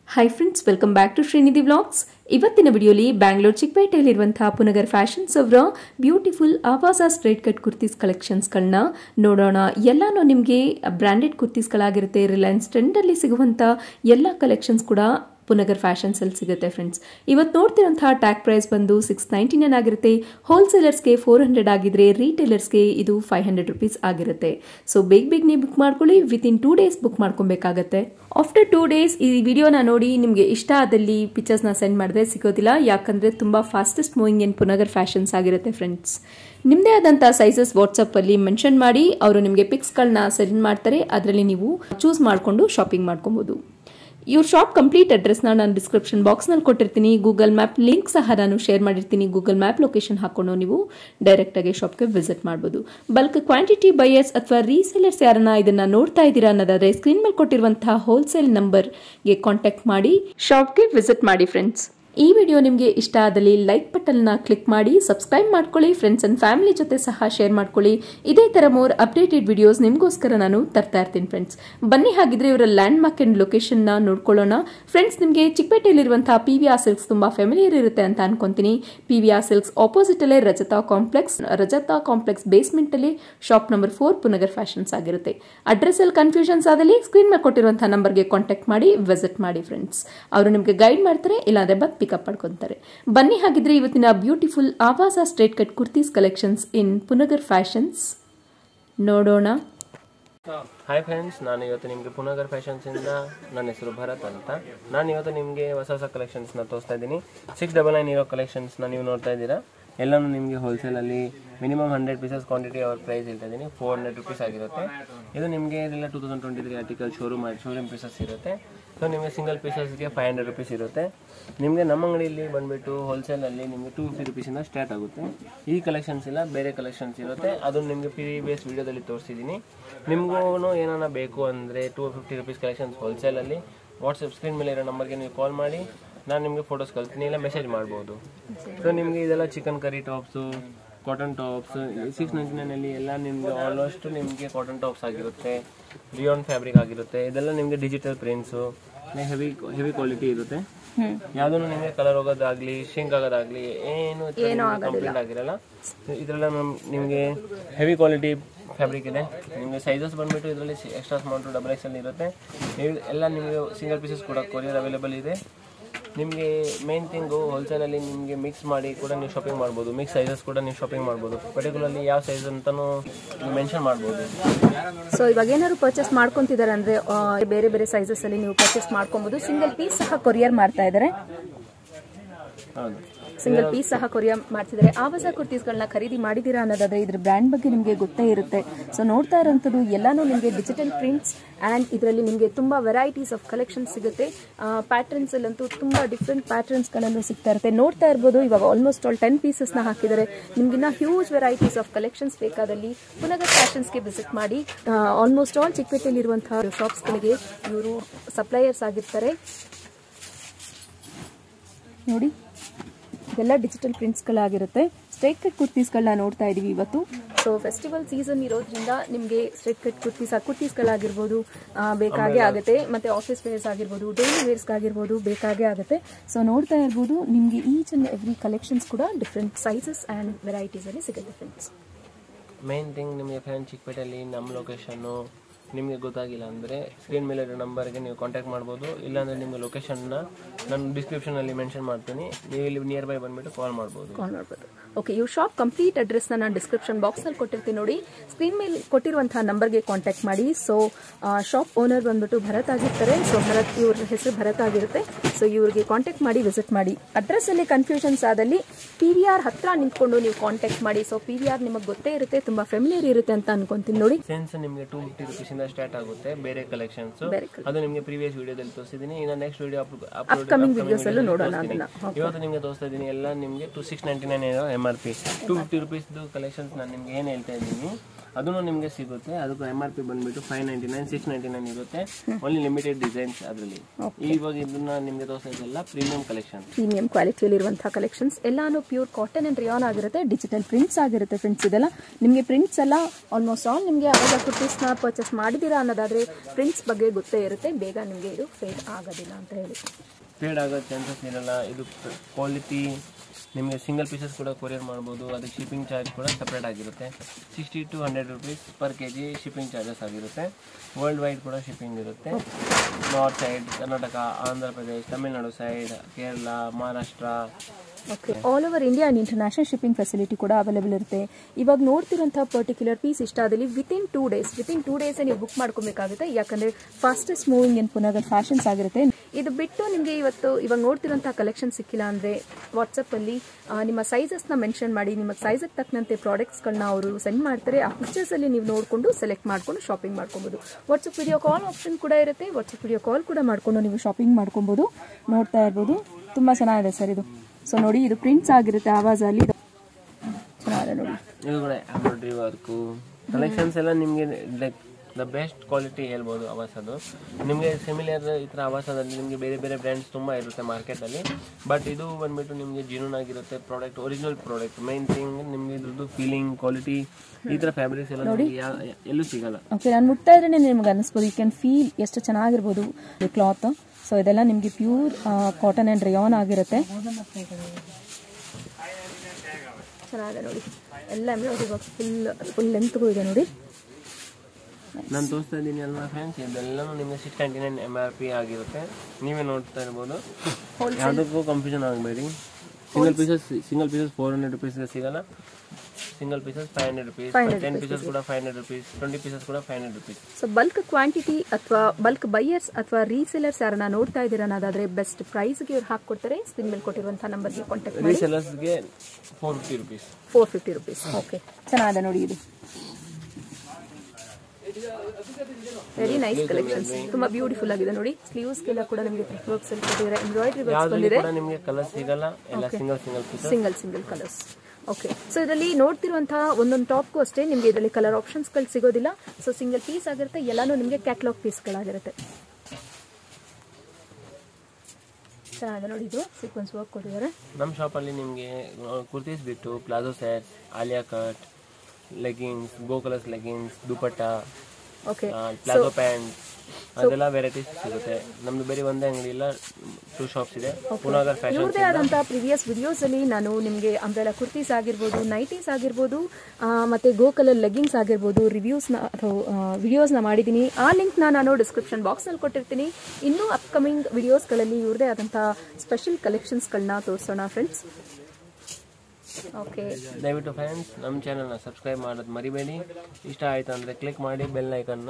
Hi friends welcome back to Srinidhi vlogs ಇವತ್ತಿನ ವಿಡಿಯೋಲಿ ಬ್ಯಾಂಗ್ಳೂರ್ ಚಿಕ್ಕಪೇಟೆಯಲ್ಲಿರುವಂತಹ ಪುನಗರ್ ಫ್ಯಾಷನ್ಸ್ ಅವರ ಬ್ಯೂಟಿಫುಲ್ ಆವಾಸ ಸ್ಟ್ರೈಟ್ ಕಟ್ ಕುರ್ತೀಸ್ ಕಲೆಕ್ಷನ್ಸ್ಗಳನ್ನ ನೋಡೋಣ ಎಲ್ಲಾನು ನಿಮಗೆ ಬ್ರ್ಯಾಂಡೆಡ್ ಕುರ್ತೀಸ್ಗಳಾಗಿರುತ್ತೆ ರಿಲಯನ್ಸ್ ಟ್ರೆಂಡಲ್ಲಿ ಸಿಗುವಂಥ ಎಲ್ಲ ಕಲೆಕ್ಷನ್ಸ್ ಕೂಡ ಪುನಗರ್ ಫ್ಯಾಷನ್ಸ್ ಅಲ್ಲಿ ಸಿಗುತ್ತೆ ಫ್ರೆಂಡ್ಸ್ ಇವತ್ತು ನೋಡ್ತಿರೋಂತಹ ಟ್ಯಾಗ್ ಪ್ರೈಸ್ ಬಂದು ಸಿಕ್ಸ್ ನೈಂಟಿ ನೈನ್ ಆಗಿರುತ್ತೆ ಹೋಲ್ಸೇಲರ್ಸ್ಗೆ ಫೋರ್ ಹಂಡ್ರೆಡ್ ಆಗಿದ್ರೆ ರೀಟೇಲರ್ಸ್ಗೆ ಇದು ಫೈವ್ ಹಂಡ್ರೆಡ್ ರುಪೀಸ್ ಆಗಿರುತ್ತೆ ಸೊ ಬೇಗ ಬೇಗನೆ ಬುಕ್ ಮಾಡ್ಕೊಳ್ಳಿ within two days book ಮಾಡ್ಕೊಬೇಕಾಗತ್ತೆ ಆಫ್ಟರ್ ಟೂ ಡೇಸ್ ಈ ವಿಡಿಯೋನ ನೋಡಿ ನಿಮಗೆ ಇಷ್ಟ ಆದಲ್ಲಿ ಪಿಕ್ಚರ್ಸ್ನ ಸೆಂಡ್ ಮಾಡಿದ್ರೆ ಸಿಗೋದಿಲ್ಲ ಯಾಕಂದ್ರೆ ತುಂಬಾ fastest moving in Punagar Fashions ಆಗಿರುತ್ತೆ ಫ್ರೆಂಡ್ಸ್ ನಿಮ್ಮದೇ ಆದಂಥ ಸೈಜಸ್ ವಾಟ್ಸಪ್ಪಲ್ಲಿ ಮೆನ್ಷನ್ ಮಾಡಿ ಅವರು ನಿಮಗೆ ಪಿಕ್ಸ್ಗಳನ್ನ ಸೆಂಡ್ ಮಾಡ್ತಾರೆ ಅದರಲ್ಲಿ ನೀವು ಚೂಸ್ ಮಾಡಿಕೊಂಡು ಶಾಪಿಂಗ್ ಮಾಡ್ಕೊಬೋದು ಇವ್ರ ಶಾಪ್ ಕಂಪ್ಲೀಟ್ ಅಡ್ರೆಸ್ನ ನಾನು ಡಿಸ್ಕ್ರಿಪ್ಷನ್ ಬಾಕ್ಸ್ನಲ್ಲಿ ಕೊಟ್ಟಿರ್ತೀನಿ ಗೂಗಲ್ ಮ್ಯಾಪ್ ಲಿಂಕ್ ಸಹ ನಾನು ಶೇರ್ ಮಾಡಿರ್ತೀನಿ ಗೂಗಲ್ ಮ್ಯಾಪ್ ಲೊಕೇಶನ್ ಹಾಕೊಂಡು ನೀವು ಡೈರೆಕ್ಟಾಗಿ ಶಾಪ್ಗೆ ವಿಸಿಟ್ ಮಾಡ್ಬೋದು ಬಲ್ಕ್ ಕ್ವಾಂಟಿಟಿ ಬಯರ್ಸ್ ಅಥವಾ ರೀಸೇಲರ್ಸ್ ಯಾರನ್ನ ಇದನ್ನ ನೋಡ್ತಾ ಇದ್ದೀರಾ ಅನ್ನೋದಾದ್ರೆ ಸ್ಕ್ರೀನ್ ಮೇಲೆ ಕೊಟ್ಟಿರುವಂತಹ ಹೋಲ್ಸೇಲ್ ನಂಬರ್ಗೆ ಕಾಂಟ್ಯಾಕ್ಟ್ ಮಾಡಿ ಶಾಪ್ಗೆ ವಿಸಿಟ್ ಮಾಡಿ ಫ್ರೆಂಡ್ಸ್ ಈ ವಿಡಿಯೋ ನಿಮಗೆ ಇಷ್ಟ ಆದಲ್ಲಿ ಲೈಕ್ ಬಟನ್ನ ಕ್ಲಿಕ್ ಮಾಡಿ ಸಬ್ಸ್ಕ್ರೈಬ್ ಮಾಡ್ಕೊಳ್ಳಿ ಫ್ರೆಂಡ್ಸ್ ಅಂಡ್ ಫ್ಯಾಮಿಲಿ ಜೊತೆ ಸಹ ಶೇರ್ ಮಾಡ್ಕೊಳ್ಳಿ ಇದೇ ತರ ಮೋರ್ ಅಪ್ಡೇಟೆಡ್ ವಿಡಿಯೋಸ್ ನಿಮಗೋಸ್ಕರ ನಾನು ತರ್ತಾ ಇರ್ತೀನಿ ಫ್ರೆಂಡ್ಸ್ ಬನ್ನಿ ಹಾಗಿದ್ರೆ ಇವರ ಲ್ಯಾಂಡ್ ಮಾರ್ಕ್ ಅಂಡ್ ಲೊಕೇಶನ್ ನ ನೋಡ್ಕೊಳ್ಳೋಣ ಫ್ರೆಂಡ್ಸ್ ನಿಮಗೆ ಚಿಕ್ಕಪೇಟೆಯಲ್ಲಿರುವಂತಹ ಪಿ ವಿ ಆರ್ ಸಿಲ್ಕ್ಸ್ ತುಂಬಾ ಫೆಮಿಲಿಯರ್ ಇರುತ್ತೆ ಅಂತ ಅನ್ಕೊಂತೀನಿ P V R silks opposite ಅಲ್ಲೇ Rajata complex Rajata complex basement ಅಲ್ಲಿ shop number four Punagar Fashions ಆಗಿರುತ್ತೆ ಅಡ್ರೆಸ್ ಅಲ್ಲಿ ಕನ್ಫ್ಯೂಷನ್ಸ್ ಆದಲ್ಲಿ ಸ್ಕ್ರೀನ್ ಮೇಲೆ ಕೊಟ್ಟಿರುವಂತಹ ನಂಬರ್ಗೆ ಕಾಂಟ್ಯಾಕ್ಟ್ ಮಾಡಿ ವಿಸಿಟ್ ಮಾಡಿ ಫ್ರೆಂಡ್ಸ್ ಅವರು ನಿಮಗೆ ಗೈಡ್ ಮಾಡ್ತಾರೆ ಇಲ್ಲಾಂದ್ರೆ ಬಂದು ಪಿಕಪ್ ಮಾಡ್ಕೊತಾರೆ ಬನ್ನಿ ಹಾಗಿದ್ರೆ ಇವತ್ತಿನ ಬ್ಯೂಟಿಫುಲ್ ಆವಾಸ straight cut kurtis collections in Punagar Fashions ನೋಡೋಣ ಹಾಯ್ ಫ್ರೆಂಡ್ಸ್ ನಾನು ಇವತ್ತು ನಿಮಗೆ ಪುನಗರ್ ಫ್ಯಾಷನ್ಸಿಂದ ನನ್ನ ಹೆಸರು ಭರತ್ ಅಂತ ನಾನು ಇವತ್ತು ನಿಮಗೆ ಹೊಸ ಹೊಸ ಕಲೆಕ್ಷನ್ಸ್ನ ತೋರಿಸ್ತಾ ಇದ್ದೀನಿ ಸಿಕ್ಸ್ ಡಬಲ್ ನೈನ್ ಇರೋ ಕಲೆಕ್ಷನ್ಸ್ನ ನೀವು ನೋಡ್ತಾ ಇದ್ದೀರಾ ಎಲ್ಲನೂ ನಿಮಗೆ ಹೋಲ್ಸೇಲಲ್ಲಿ ಮಿನಿಮಮ್ ಹಂಡ್ರೆಡ್ ಪೀಸಸ್ ಕ್ವಾಂಟಿಟಿ ಅವ್ರ ಪ್ರೈಸ್ ಹೇಳ್ತಾ ಇದ್ದೀನಿ ಫೋರ್ ಹಂಡ್ರೆಡ್ ರುಪೀಸ್ ಆಗಿರುತ್ತೆ ಇದು ನಿಮಗೆ ಇದೆಲ್ಲ two thousand twenty three article showroom showroom pieces ಇರುತ್ತೆ ಸೊ ನಿಮಗೆ ಸಿಂಗಲ್ ಪೀಸಸ್ಗೆ ಫೈವ್ ಹಂಡ್ರೆಡ್ ರುಪೀಸ್ ಇರುತ್ತೆ ನಿಮಗೆ ನಮ್ಮ ಅಂಗಡಿಯಲ್ಲಿ ಬಂದುಬಿಟ್ಟು ಹೋಲ್ಸೇಲಲ್ಲಿ ನಿಮಗೆ ಟೂ ಫಿಫ್ಟಿ ರುಪೀಸಿಂದ ಸ್ಟಾರ್ಟ್ ಆಗುತ್ತೆ ಈ ಕಲೆಕ್ಷನ್ಸ್ ಇಲ್ಲ ಬೇರೆ ಕಲೆಕ್ಷನ್ಸ್ ಇರುತ್ತೆ ಅದನ್ನು ನಿಮಗೆ ಪ್ರೀವಿಯಸ್ ವೀಡಿಯೋದಲ್ಲಿ ತೋರಿಸಿದ್ದೀನಿ ನಿಮಗೂ ಏನಾನ ಬೇಕು ಅಂದರೆ ಟೂ ಫಿಫ್ಟಿ ರುಪೀಸ್ ಕಲೆಕ್ಷನ್ಸ್ ಹೋಲ್ಸೇಲಲ್ಲಿ ವಾಟ್ಸಪ್ ಸ್ಕ್ರೀನ್ ಮೇಲೆ ಇರೋ ನಂಬರ್ಗೆ ನೀವು ಕಾಲ್ ಮಾಡಿ ನಾನು ನಿಮಗೆ ಫೋಟೋಸ್ ಕಳ್ತೀನಿ ಇಲ್ಲ ಮೆಸೇಜ್ ಮಾಡ್ಬೋದು ಸೊ ನಿಮಗೆ ಇದೆಲ್ಲ chikankari tops cotton tops six ninety ನೈನಲ್ಲಿ ಎಲ್ಲ ನಿಮಗೆ ಆಲ್ಮೋಸ್ಟ್ ನಿಮಗೆ ಕಾಟನ್ ಟಾಪ್ಸ್ ಆಗಿರುತ್ತೆ ರಿಯಾನ್ ಫ್ಯಾಬ್ರಿಕ್ ಆಗಿರುತ್ತೆ ಇದೆಲ್ಲ ನಿಮಗೆ digital prints heavy heavy quality ಇರುತ್ತೆ ಯಾವುದೂ ನಿಮಗೆ ಕಲರ್ ಹೋಗೋದಾಗ್ಲಿ ಶಿಂಕ್ ಆಗೋದಾಗ್ಲಿ ಏನು ಕಂಪ್ಲೀಟ್ ಆಗಿರಲ್ಲ ಇದರೆಲ್ಲ ನಿಮಗೆ ಹೆವಿ ಕ್ವಾಲಿಟಿ ಫ್ಯಾಬ್ರಿಕ್ ಇದೆ ನಿಮಗೆ ಸೈಜಸ್ ಬಂದ್ಬಿಟ್ಟು ಇದರಲ್ಲಿ ಎಕ್ಸ್ಟ್ರಾ ಸ್ಮಾಲ್ ಡಬಲ್ ಎಕ್ಸ್ ಅಲ್ಲಿ ಇರುತ್ತೆ ನೀವು ಎಲ್ಲ ನಿಮಗೆ ಸಿಂಗಲ್ ಪೀಸಸ್ ಕೂಡ ಕೊರಿಯರ್ ಅವೈಲೇಬಲ್ ಇದೆ ನಿಮಗೆ ಮೇನ್ ಥಿಂಗು ಹೋಲ್ಸೇಲಲ್ಲಿ ನಿಮಗೆ ಮಿಕ್ಸ್ ಮಾಡಿ ಕೂಡ ನೀವು ಶಾಪಿಂಗ್ ಮಾಡ್ಬೋದು ಮಿಕ್ಸ್ ಸೈಜಸ್ ಕೂಡ ನೀವು ಶಾಪಿಂಗ್ ಮಾಡ್ಬೋದು ಪರ್ಟಿಕ್ಯುಲರ್ಲಿ ಯಾವ ಸೈಜ್ ಅಂತಲೂ ಮೆನ್ಷನ್ ಮಾಡ್ಬೋದು ಸೊ ಇವಾಗ ಏನಾದ್ರು ಪರ್ಚೇಸ್ ಮಾಡ್ಕೊಂತಿದ್ದಾರೆ ಅಂದ್ರೆ ಆ, ಬೇರೆ ಬೇರೆ ಸೈಜಸ್ ಅಲ್ಲಿ ನೀವು ಪರ್ಚೇಸ್ ಮಾಡ್ಕೊಬಹುದು ಸಿಂಗಲ್ ಪೀಸ್ ಸಹ ಕೊರಿಯರ್ ಮಾಡ್ತಾ ಇದ್ದಾರೆ ಹೌದು ಸಿಂಗಲ್ ಪೀಸ್ ಸಹ ಕೊರಿಯರ್ ಮಾಡ್ತಿದ್ದಾರೆ ಆವಾಸ ಕುರ್ತೀಸ್ಗಳನ್ನ ಖರೀದಿ ಮಾಡಿದೀರಾ ಅನ್ನೋದಾದ್ರೆ ಇದ್ರ ಬ್ರ್ಯಾಂಡ್ ಬಗ್ಗೆ ನಿಮಗೆ ಗೊತ್ತೇ ಇರುತ್ತೆ ಸೊ ನೋಡ್ತಾ ಇರೋಂಥದ್ದು ಎಲ್ಲಾನು ನಿಮಗೆ ಡಿಜಿಟಲ್ ಪ್ರಿಂಟ್ಸ್ ಅಂಡ್ ಇದರಲ್ಲಿ ನಿಮಗೆ ತುಂಬಾ ವೆರೈಟೀಸ್ ಆಫ್ ಕಲೆಕ್ಷನ್ ಸಿಗುತ್ತೆ ಪ್ಯಾಟರ್ನ್ಸ್ ಅಲ್ಲಂತೂ ತುಂಬಾ ಡಿಫ್ರೆಂಟ್ ಪ್ಯಾಟರ್ನ್ಸ್ ಗಳಲ್ಲೂ ಸಿಗ್ತಾ ಇರುತ್ತೆ ನೋಡ್ತಾ ಇರ್ಬೋದು ಇವಾಗ ಆಲ್ಮೋಸ್ಟ್ ಆಲ್ ಟೆನ್ ಪೀಸಸ್ ನ ಹಾಕಿದ್ದಾರೆ ನಿಮ್ಗಿನ್ನ ಹ್ಯೂಜ್ ವೆರೈಟೀಸ್ ಆಫ್ ಕಲೆಕ್ಷನ್ಸ್ ಬೇಕಾದಲ್ಲಿ ಪುನಗರ್ ಫ್ಯಾಷನ್ಸ್ಗೆ ವಿಸಿಟ್ ಮಾಡಿ ಆಲ್ಮೋಸ್ಟ್ ಆಲ್ ಚಿಕ್ಕಪೇಟೆಯಲ್ಲಿರುವಂತಹ ಶಾಪ್ಸ್ಗಳಿಗೆ ಇವರು ಸಪ್ಲೈಯರ್ಸ್ ಆಗಿರ್ತಾರೆ ನೋಡಿ ಇದೆಲ್ಲ ಡಿಜಿಟಲ್ ಪ್ರಿಂಟ್ಸ್ಗಳಾಗಿರುತ್ತೆ ಸ್ಟ್ರೈಟ್ ಕಟ್ ಕುರ್ತೀಸ್ಗಳನ್ನ ನೋಡ್ತಾ ಇದೀವಿ ಇವತ್ತು ಸೊ ಫೆಸ್ಟಿವಲ್ ಸೀಸನ್ ಇರೋದ್ರಿಂದ ನಿಮಗೆ ಸ್ಟ್ರೈಟ್ ಕಟ್ ಕುರ್ತೀಸ್ ಕುರ್ತೀಸ್ಗಳಾಗಿರ್ಬೋದು ಆ, ಬೇಕಾಗೇ ಆಗುತ್ತೆ ಮತ್ತೆ ಆಫೀಸ್ ವೇರ್ಸ್ ಆಗಿರ್ಬೋದು ಡೈಲಿ ವೇರ್ಸ್ ಆಗಿರ್ಬೋದು ಬೇಕಾಗೇ ಆಗುತ್ತೆ ಸೊ ನೋಡ್ತಾ ಇರ್ಬೋದು ನಿಮಗೆ ಈಚ್ ಅಂಡ್ ಎವ್ರಿ ಕಲೆಕ್ಷನ್ಸ್ ಕೂಡ ಡಿಫ್ರೆಂಟ್ ಸೈಜಸ್ ಆ್ಯಂಡ್ ವೆರೈಟೀಸ್ ಅಲ್ಲಿ ಸಿಗುತ್ತೆ ಫ್ರೆಂಡ್ಸ್ ಮೇನ್ ಥಿಂಗ್ ನಿಮಗೆ ಫ್ಯಾನ್ ಚಿಕ್ಕಪೇಟೆಯಲ್ಲಿ ನಮ್ಮ ಲೊಕೇಶನ್ನು ನಿಮಗೆ ಗೊತ್ತಾಗಿಲ್ಲ ಅಂದರೆ ಸ್ಕ್ರೀನ್ ಮೇಲೆ ಇರೋ ನಂಬರ್ಗೆ ನೀವು ಕಾಂಟ್ಯಾಕ್ಟ್ ಮಾಡ್ಬೋದು ಇಲ್ಲಾಂದರೆ ನಿಮಗೆ ಲೊಕೇಶನ್ನ ನಾನು ಡಿಸ್ಕ್ರಿಪ್ಷನಲ್ಲಿ ಮೆನ್ಷನ್ ಮಾಡ್ತೀನಿ ನೀವು ಇಲ್ಲಿ ನಿಯರ್ ಬೈ ಬಂದುಬಿಟ್ಟು ಕಾಲ್ ಮಾಡ್ಬೋದು ಕಾಲ್ ಮಾಡ್ಬೋದು ಓಕೆ ಇವ್ರ ಶಾಪ್ ಕಂಪ್ಲೀಟ್ ಅಡ್ರೆಸ್ನ ನಾನು ಡಿಸ್ಕ್ರಿಪ್ಷನ್ ಬಾಕ್ಸಲ್ಲಿ ಕೊಟ್ಟಿರ್ತೀನಿ ನೋಡಿ ಸ್ಕ್ರೀನ್ ಮೇಲೆ ಕೊಟ್ಟಿರುವಂತಹ ನಂಬರ್ಗೆ ಕಾಂಟ್ಯಾಕ್ಟ್ ಮಾಡಿ ಸೊ ಶಾಪ್ ಓನರ್ ಬಂದ್ಬಿಟ್ಟು ಭರತ್ ಆಗಿರ್ತಾರೆ ಸೊ ಭರತ್ ಇವ್ರ ಹೆಸರು ಭರತ್ ಆಗಿರುತ್ತೆ ಸೊ ಇವ್ರಿಗೆ ಕಾಂಟ್ಯಾಕ್ಟ್ ಮಾಡಿ ವಿಸಿಟ್ ಮಾಡಿ ಅಡ್ರೆಸ್ಸಲ್ಲಿ ಕನ್ಫ್ಯೂಷನ್ಸ್ ಆದಲ್ಲಿ ಪಿ ವಿ ಆರ್ ಹತ್ರ ನಿಂತ್ಕೊಂಡು ನೀವು ಕಾಂಟ್ಯಾಕ್ಟ್ ಮಾಡಿ ಸೊ ಪಿ ವಿ ಆರ್ ನಿಮಗೆ ಗೊತ್ತೇ ಇರುತ್ತೆ ತುಂಬ ಫೆಮಿಲಿಯರ್ ಇರುತ್ತೆ ಅಂತ ಅನ್ಕೊಂತೀನಿ ನೋಡಿ ಸೆನ್ಸ್ ನಿಮಗೆ ಟೂ ಫಿಫ್ಟಿ ರುಪೀಸಿಂದ ಸ್ಟಾರ್ಟ್ ಆಗುತ್ತೆ ಬೇರೆ ಕಲೆಕ್ಷನ್ಸ್ ಬೇರೆ ಅದು ನಿಮಗೆ ಪ್ರೀವಿಯಸ್ ವಿಡಿಯೋದಲ್ಲಿ ತೋರಿಸಿದ್ದೀನಿ ಇನ್ನು ನೆಕ್ಸ್ಟ್ ವಿಡಿಯೋ Upcoming videos ಅಲ್ಲೂ ನೋಡೋಣ ಅದನ್ನ. ಇವತ್ತು ನಿಮಗೆ ತೋರಿಸ್ತಾ ಇದ್ದೀನಿ ಎಲ್ಲ ನಿಮಗೆ to six ninety nine M R P two fifty ರುಪೀಸ್ದು ಕಲೆಕ್ಷನ್ಸ್ ನಾನು ನಿಮ್ಗೆ ಏನು ಹೇಳ್ತಾ ಇದ್ದೀನಿ ಅದನ್ನು ನಿಮಗೆ ಸಿಗುತ್ತೆ ಅದಕ್ಕೂ ಎಮ್ ಆರ್ ಪಿ ಬಂದ್ಬಿಟ್ಟು five ninety nine six ninety nine ಇರುತ್ತೆ ಓನ್ಲಿ ಲಿಮಿಟೆಡ್ ಡಿಸೈನ್ಸ್ ಅದರಲ್ಲಿ ಇವಾಗ ಇದನ್ನ ನಿಮಗೆ ತೋರಿಸ್ತಾ ಇದೆಲ್ಲ ಪ್ರೀಮಿಯಂ ಕಲೆಕ್ಷನ್ ಪ್ರೀಮಿಯಂ ಕ್ವಾಲಿಟಿಯಲ್ಲಿ ಇರುವಂತಹ ಕಲೆಕ್ಷನ್ಸ್ ಎಲ್ಲಾನು ಪ್ಯೂರ್ ಕಾಟನ್ ಅಂಡ್ ರಿಯಾನ್ ಆಗಿರುತ್ತೆ ಡಿಜಿಟಲ್ ಪ್ರಿಂಟ್ಸ್ ಆಗಿರುತ್ತೆ ಫ್ರೆಂಡ್ಸ್ ಇದೆಲ್ಲ ನಿಮಗೆ ಪ್ರಿಂಟ್ಸ್ ಎಲ್ಲ ಆಲ್ಮೋಸ್ಟ್ ಆಲ್ ನಿಮಗೆ ಅವಾಗ ಕುರ್ತೀಸ್ನ ಪರ್ಚೇಸ್ ಮಾಡಿದ್ದೀರಾ ಅನ್ನೋದಾದ್ರೆ ಪ್ರಿಂಟ್ಸ್ ಬಗ್ಗೆ ಗೊತ್ತೇ ಇರುತ್ತೆ ಬೇಗ ನಿಮಗೆ ಇದು ಫೇಲ್ ಆಗೋದಿಲ್ಲ ಅಂತ ಹೇಳಿ ಫೇಡ್ ಆಗೋ ಚಾನ್ಸಸ್ ಇರಲ್ಲ ಇದು ಕ್ವಾಲಿಟಿ ನಿಮಗೆ ಸಿಂಗಲ್ ಪೀಸಸ್ ಕೂಡ ಕೊರಿಯರ್ ಮಾಡ್ಬೋದು ಅದಕ್ಕೆ ಶಿಪ್ಪಿಂಗ್ ಚಾರ್ಜ್ ಕೂಡ ಸಪ್ರೇಟ್ ಆಗಿರುತ್ತೆ sixty to hundred rupees per K G shipping charges ಆಗಿರುತ್ತೆ ವರ್ಲ್ಡ್ ವೈಡ್ ಕೂಡ ಶಿಪ್ಪಿಂಗ್ ಇರುತ್ತೆ north side Karnataka Andhra Pradesh Tamil Nadu side Kerala Maharashtra okay all over India and international shipping facility ಕೂಡ ಅವೈಲೇಬಲ್ ಇರುತ್ತೆ ಇವಾಗ ನೋಡ್ತಿರೋಂಥ ಪರ್ಟಿಕ್ಯುಲರ್ ಪೀಸ್ ಇಷ್ಟ ಆದಲ್ಲಿ within two days within two days ನೀವು ಬುಕ್ ಮಾಡ್ಕೊಬೇಕಾಗುತ್ತೆ ಯಾಕಂದ್ರೆ fastest moving in Punagar Fashions ಆಗಿರುತ್ತೆ ಇದು ಬಿಟ್ಟು ನಿಮಗೆ ಇವತ್ತು ಇವಾಗ ನೋಡ್ತಿರೋಂಥ ಕಲೆಕ್ಷನ್ ಸಿಕ್ಕಿಲ್ಲ ಅಂದರೆ ವಾಟ್ಸಪ್ಪಲ್ಲಿ ನಿಮ್ಮ ಸೈಜಸ್ನ ಮೆನ್ಷನ್ ಮಾಡಿ ನಿಮ್ಮ ಸೈಜಿಗೆ ತಕ್ಕಂತೆ ಪ್ರಾಡಕ್ಟ್ಸ್ಗಳನ್ನ ಅವರು ಸೆಂಡ್ ಮಾಡ್ತಾರೆ ಆ ಪಿಕ್ಚರ್ಸಲ್ಲಿ ನೀವು ನೋಡಿಕೊಂಡು ಸೆಲೆಕ್ಟ್ ಮಾಡ್ಕೊಂಡು ಶಾಪಿಂಗ್ ಮಾಡ್ಕೊಬೋದು ವಾಟ್ಸಪ್ ವಿಡಿಯೋ ಕಾಲ್ ಆಪ್ಷನ್ ಕೂಡ ಇರುತ್ತೆ ವಾಟ್ಸಪ್ ವಿಡಿಯೋ ಕಾಲ್ ಕೂಡ ಮಾಡ್ಕೊಂಡು ನೀವು ಶಾಪಿಂಗ್ ಮಾಡ್ಕೊಬೋದು ನೋಡ್ತಾ ಇರ್ಬೋದು ತುಂಬ ಚೆನ್ನಾಗಿದೆ ಸರ್ ಇದು ಸೊ ನೋಡಿ ಇದು ಪ್ರಿಂಟ್ಸ್ ಆಗಿರುತ್ತೆ ಆವಾಜಲ್ಲಿ ಇದು ಚೆನ್ನಾಗಿದೆ ನೋಡಿ ಇದು ಕೂಡ ಎಂಬ್ರಾಯ್ಡ್ರಿ ವರ್ಕು ಕಲೆಕ್ಷನ್ಸ್ ಎಲ್ಲ ನಿಮಗೆ ಲೈಕ್ ದ ಬೆಸ್ಟ್ ಕ್ವಾಲಿಟಿ ಹೇಳ್ಬೋದು ಅವಾಸದು ನಿಮಗೆ ಸಿಮಿಲರ್ ಈ ಥರ ಅವಾಸದಲ್ಲಿ ನಿಮಗೆ ಬೇರೆ ಬೇರೆ ಬ್ರ್ಯಾಂಡ್ಸ್ ತುಂಬ ಇರುತ್ತೆ ಮಾರ್ಕೆಟಲ್ಲಿ ಬಟ್ ಇದು ಬಂದ್ಬಿಟ್ಟು ನಿಮಗೆ ಜಿನೂನ್ ಆಗಿರುತ್ತೆ product original product main thing ನಿಮಗೆ ಇದ್ರದ್ದು ಫೀಲಿಂಗ್ ಕ್ವಾಲಿಟಿ ಈ ಥರ ಫ್ಯಾಬ್ರಿಕ್ಸ್ ಎಲ್ಲ ನಿಮ್ಗೆ ಯಾ- ಎಲ್ಲೂ ಸಿಗಲ್ಲ ಓಕೆ ನಾನು ಮುಟ್ತಾ ಇದ್ರೇ ನಿಮ್ಗೆ ಅನಿಸ್ಬೋದು ಯು ಕ್ಯಾನ್ ಫೀಲ್ ಎಷ್ಟು ಚೆನ್ನಾಗಿರ್ಬೋದು ಈ ಕ್ಲಾತ್ ಸೊ ಇದೆಲ್ಲ ನಿಮಗೆ ಪ್ಯೂರ್ ಕಾಟನ್ ಆ್ಯಂಡ್ ರಿಯಾನ್ ಆಗಿರುತ್ತೆ ಚೆನ್ನಾಗಿದೆ ನೋಡಿ ಎಲ್ಲ ಎಂಬ್ರಾಯ್ಡ್ರಿ ವರ್ಕ್ ಫುಲ್ ಫುಲ್ ಲೆಂತ್ಗೂ ಇದೆ ನೋಡಿ ನಾನು ತೋರಿಸ್ತಾ ಇದ್ದೀನಿ ಅಲ್ವಾ ಫ್ರೆಂಡ್ಸ್ ಇದೆಲ್ಲನೂ ನಿಮಗೆ six ninety nine M R P ಆಗಿರುತ್ತೆ ನೀವೇ ನೋಡ್ತಾ ಇರ್ಬೋದು ಯಾವುದಕ್ಕೂ ಕನ್ಫ್ಯೂಷನ್ ಆಗಬೇಡಿ single pieces single pieces four hundred ರುಪೀಸ್ಗೆ ಸಿಗಲ್ಲ single pieces five hundred rupees ten pieces ಕೂಡ five hundred rupees twenty pieces ಕೂಡ five hundred rupees so bulk quantity ಅಥವಾ ಬಲ್ಕ್ ಬೈಯರ್ಸ್ ಅಥವಾ ರೀಸೇಲರ್ಸ್ ಯಾರನ್ನ ನೋಡ್ತಾ ಇದ್ದೀರಾ ಅನ್ನೋದಾದ್ರೆ ಬೆಸ್ಟ್ ಪ್ರೈಸ್ಗೆ ಇವ್ರು ಹಾಕ್ಕೊಡ್ತಾರೆ ಸ್ಕ್ರೀನ್ ಮೇಲೆ ಕೊಟ್ಟಿರುವಂಥ ನಂಬರ್ಗೆ ಕಾಂಟ್ಯಾಕ್ಟ್ ಮಾಡಿ ರೀಸೆಲರ್ಸ್ಗೆ four fifty rupees four fifty rupees okay ಚೆನ್ನಾಗಿದೆ ನೋಡಿ ಇದು ವೆರಿ ನೈಸ್ ಕಲೆಕ್ಷನ್ಸ್ ತುಂಬಾ ಬ್ಯೂಟಿಫುಲ್ ಆಗಿದೆ ನೋಡಿ ಸ್ಲೀವ್ಸ್ಗೆಲ್ಲ ಕೂಡ ನಿಮಗೆ ಥ್ರೆಡ್ ವರ್ಕ್ಸ್ ಅಲ್ಲಿ ಕೊಟ್ಟಿದ್ದಾರೆ ಎಂಬ್ರಾಯ್ಡ್ರಿ ವರ್ಕ್ಸ್ ಯಾವುದ್ರಲ್ಲಿ ಬಂದಿದೆ ಕೂಡ ನಿಮಗೆ ಕಲರ್ ಸಿಗಲ್ಲ ಎಲ್ಲ single single pieces single single colours okay so ಇದರಲ್ಲಿ ನೋಡ್ತಿರುವಂತಹ ಒಂದೊಂದು ಟಾಪ್ಗೂ ಅಷ್ಟೇ ನಿಮಗೆ ಇದರಲ್ಲಿ ಕಲರ್ ಆಪ್ಷನ್ಸ್ಗಳು ಸಿಗೋದಿಲ್ಲ ಸೊ ಸಿಂಗಲ್ ಪೀಸ್ ಆಗಿರುತ್ತೆ ಎಲ್ಲಾನು ನಿಮಗೆ ಕ್ಯಾಟ್ಲಾಗ್ ಪೀಸ್ಗಳಾಗಿರುತ್ತೆ ಚೆನ್ನಾಗಿದೆ ನೋಡಿ ಇದು ಸೀಕ್ವೆನ್ಸ್ ವರ್ಕ್ ಕೊಟ್ಟಿದ್ದಾರೆ ನಮ್ಮ ಶಾಪಲ್ಲಿ ನಿಮಗೆ ಕುರ್ತೀಸ್ ಬಿಟ್ಟು palazzo sets Alia cut leggings Go Colors leggings dupatta okay palazzo pant ಅದೆಲ್ಲ ವೆರೈಟೀಸ್ ಸಿಗುತ್ತೆ ನಮ್ದು ಬೇರೆ ಒಂದೇ ಅಂಗಡಿ ಇಲ್ಲ ಟೂ ಶಾಪ್ಸ್ ಇದೆ ಪುನಾಗರ್ ಫ್ಯಾಷನ್ ಇವ್ರದೇ ಆದಂತಹ ಪ್ರಿವಿಯಸ್ ವಿಡಿಯೋಸ್ ಅಲ್ಲಿ ನಾನು ನಿಮಗೆ ಅಂಬ್ರೆಲಾ ಕುರ್ತೀಸ್ ಆಗಿರ್ಬೋದು ನೈಟೀಸ್ ಆಗಿರ್ಬೋದು ಆ, ಮತ್ತೆ ಗೋ ಕಲರ್ ಲೆಗ್ಗಿಂಗ್ಸ್ ಆಗಿರ್ಬೋದು ರಿವ್ಯೂಸ್ನ ಅಥವಾ ವಿಡಿಯೋಸ್ನ ಮಾಡಿದ್ದೀನಿ ಆ ಲಿಂಕ್ನ ನಾನು ಡಿಸ್ಕ್ರಿಪ್ಷನ್ ಬಾಕ್ಸ್ನಲ್ಲಿ ಕೊಟ್ಟಿರ್ತೀನಿ ಇನ್ನೂ ಅಪ್ಕಮಿಂಗ್ ವಿಡಿಯೋಸ್ಗಳಲ್ಲಿ ಇವ್ರದೇ ಆದಂತಹ ಸ್ಪೆಷಲ್ ಕಲೆಕ್ಷನ್ಸ್ಗಳನ್ನ ತೋರಿಸೋಣ ಫ್ರೆಂಡ್ಸ್ ಓಕೆ ದಯವಿಟ್ಟು ಫ್ರೆಂಡ್ಸ್ ನಮ್ಮ ಚಾನಲ್ನ ಸಬ್ಸ್ಕ್ರೈಬ್ ಮಾಡೋದು ಮರಿಬೇಡಿ ಇಷ್ಟ ಆಯ್ತು ಅಂದರೆ ಕ್ಲಿಕ್ ಮಾಡಿ ಬೆಲ್ ಐಕನ್ನ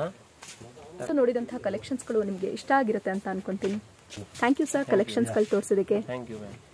ನೋಡಿದಂತಹ ಕಲೆಕ್ಷನ್ಸ್ಗಳು ನಿಮಗೆ ಇಷ್ಟ ಆಗಿರುತ್ತೆ ಅಂತ ಅನ್ಕೊಂತೀನಿ ಥ್ಯಾಂಕ್ ಯು ಸರ್ ಕಲೆಕ್ಷನ್ಸ್ಗಳು ತೋರಿಸೋದಕ್ಕೆ ಥ್ಯಾಂಕ್ ಯು ಮ್ಯಾಮ್